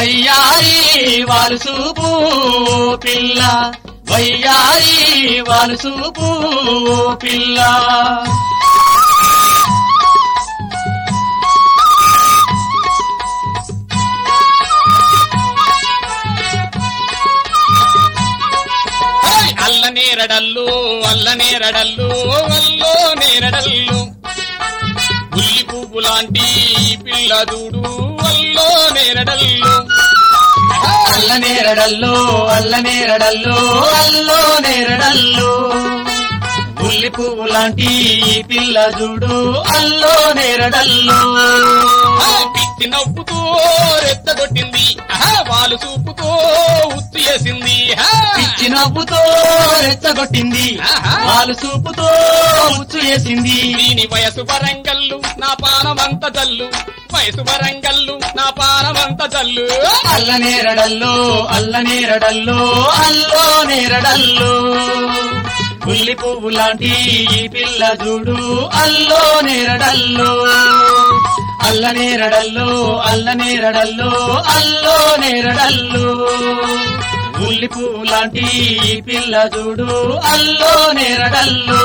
వయ్యారి వాలు చూపు పిల్ల వయ్యారి వాలు చూపు పిల్ల ఏయ్! అల్ల నేరడల్లు అల్ల నేరడల్లు అల్లో నేరడల్లు ఉల్లి పువ్వు లాంటి పిల్ల దూడు అల్లో నేరడల్లు అల్ల నేరడల్లో అల్ల నేరడల్లో అల్లో నేరడల్లు ఉల్లి పువ్వు లాంటి ఈ పిల్ల చూడు అల్లో నేరడల్లు ఆ, పిచ్చి నవ్వుతో రెచ్చగొట్టింది ఆహా, వాళ్ళు చూపుతో ఉత్తు చేసింది ఆ. పిచ్చి నవ్వుతో రెచ్చగొట్టింది ఆహా. వాళ్ళు చూపుతో ఉచ్చు వేసింది దీని వయసు వరంగల్లు నా పానమంత జల్లు వయసు వరంగల్లు నా పానమంత జల్లు అల్ల నేరడల్లో అల్ల నేరడల్లో అల్లో నేరడల్లో ఉల్లి పువ్వు లాంటి ఈ పిల్ల చూడు అల్లో నేరడల్లో అల్ల నేరడల్లో అల్ల నేరడల్లో అల్లో నేరడల్లో ఉల్లి పువ్వు లాంటి ఈ పిల్ల చూడు అల్లో నేరడల్లో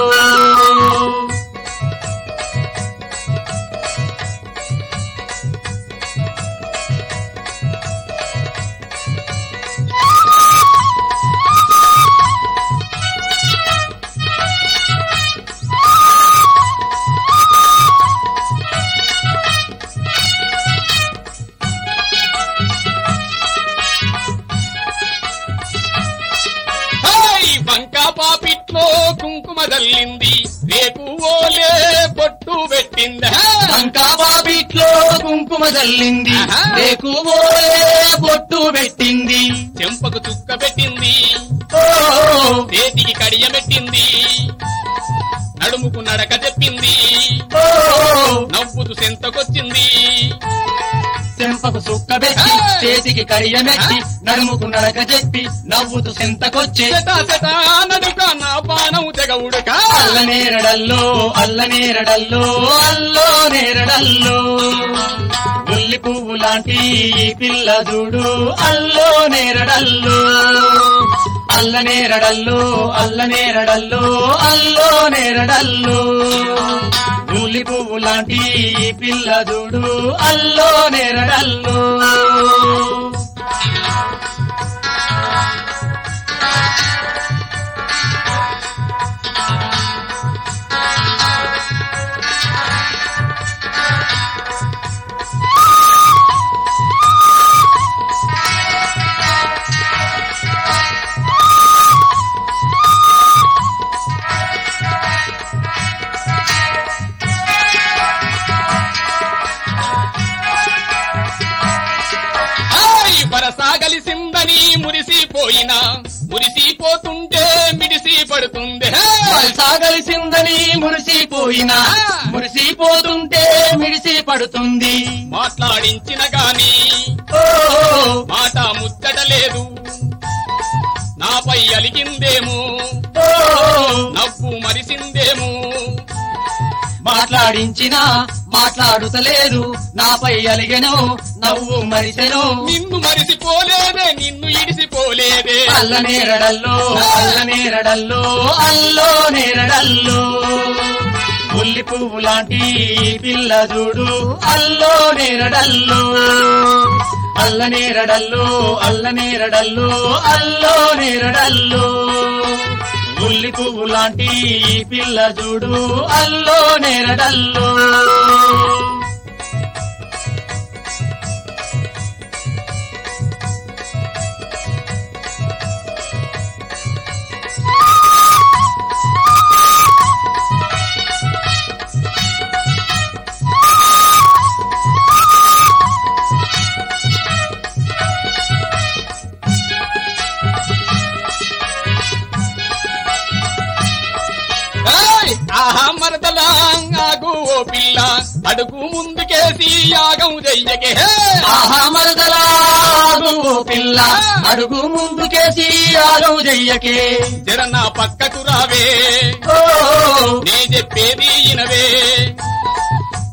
హాయ్ బంకా పాపిట్లో కుంకుమ జల్లింది రేపు ఓలే బొట్టు పెట్టింది లంకా బాబిట్లో కుంకుమ జల్లింది ఆహా. రేకు ఓలే బొట్టు పెట్టింది చెంపకు చుక్క పెట్టింది ఓ చేతికి కడియ పెట్టింది నడుముకు నడక చెప్పింది ఓ నవ్వుతూ సెంతకొచ్చింది చెంపకు సుక్క పెట్టి ఆ. చేతికి కడియమెట్టి నడుముకు నడక చెప్పి నవ్వుతూ సెంతకొచ్చే చెట చెట నడుక నా పానం తెగవుడుక అల్ల నేరడల్లో అల్ల నేరడల్లో అల్లో నేరడల్లో ఉల్లి పువ్వు లాంటి ఈ పిల్ల చూడు అల్లో నేరడల్లో అల్ల నేరడల్లో అల్ల నేరడల్లో అల్లో నేరడల్లో ఉల్లి పువ్వు లాంటి ఈ పిల్ల చూడు అల్లో నేరడల్లో హాయ్ పరసాగలిసిందని మురిసిపోయినా మురిసిపోతుంటే మిడిసి పడుతుంది సాగలిసిందని మురిసిపోయినా మురిసిపోతుంటే మిడిసి పడుతుంది మాట్లాడించిన గాని ఓ మాట ముచ్చట లేదు నాపై అలిగిందేమో ఓ నవ్వు మరిసిందేమో మాట్లాడించినా మాట్లాడుతలేదు నాపై అలిగెను నవ్వు మరిసెను నిన్ను మరిసిపోలేదే నిన్ను ఇడిసిపోలేదే అల్ల నేరడల్లో అల్ల నేరడల్లో అల్లో నేరడల్లో ఉల్లి పువ్వు లాంటి ఈ పిల్ల చూడు అల్లో నేరడల్లో అల్ల నేరడల్లో అల్ల నేరడల్లో అల్లో నేరడల్లో ఉల్లి పువ్వు లాంటి ఈ పిల్ల చూడు అల్లో నేరడల్లో ఏయ్! ఆహా మరదలా ఆగు ఓ పిల్ల అడుగు ముందుకేసి యాగం చెయ్యకే హే! ఆహా మరదలాగు ఓ పిల్ల అడుగు ముందుకేసి ఆలో చెయ్యకే జర నా పక్కకు రావే ఓ నే చెప్పేది ఇనవే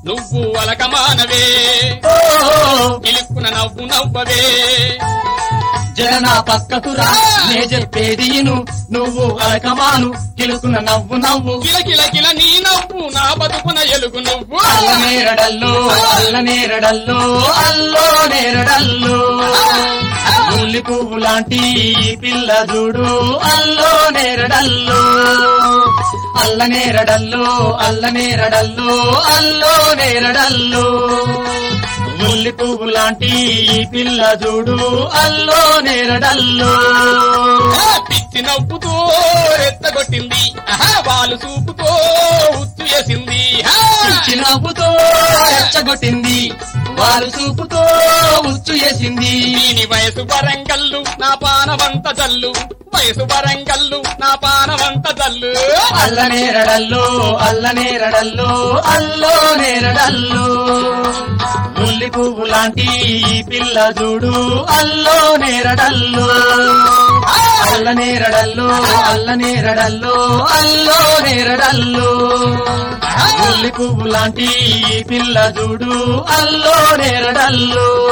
నువ్వు అలకమానవే ఓ కిలుక్కున నవ్వు నవ్వవే జగన పక్కకు రా నే చెప్పేది ఇను నువ్వు అలకమాను కిలుకున్న నవ్వు నవ్వు కిల కిల కిల నీ నవ్వు నా బతుకున ఎలుగు నువ్వు అల్ల నేరడల్లో అల్ల నేరడల్లో అల్లో నేరడల్లో ఉల్లి పువ్వు లాంటి ఈ పిల్ల చూడు అల్లో నేరడల్లో అల్ల నేరడల్లో అల్ల నేరడల్లో అల్లో నేరడల్లో ఉల్లి పువ్వు లాంటి ఈ పిల్ల చూడు అల్లో నేరడల్లో ఆ, పిచ్చి నవ్వుతో రెత్తగొట్టింది ఆహా, వాళ్ళు చూపుతో ఉత్తు వేసింది ఆ, పిచ్చి నవ్వుతో రెచ్చగొట్టింది వారు చూపుతో ఉచ్చు వేసింది దీని వయసు వరంగల్లు నా పానవంత జల్లు వయసు వరంగల్లు నా పానవంత జల్లు అల్ల నేరడల్లో అల్ల నేరడల్లో అల్లో నేరడల్లో ఉల్లి పువ్వు లాంటి ఈ పిల్ల చూడు అల్లో నేరడల్లో అల్ల నేరడల్లో అల్ల నేరడల్లో అల్లో నేరడల్లో ఉల్లి పువ్వు లాంటి ఈ పిల్ల చూడు అల్లో నేరడల్లో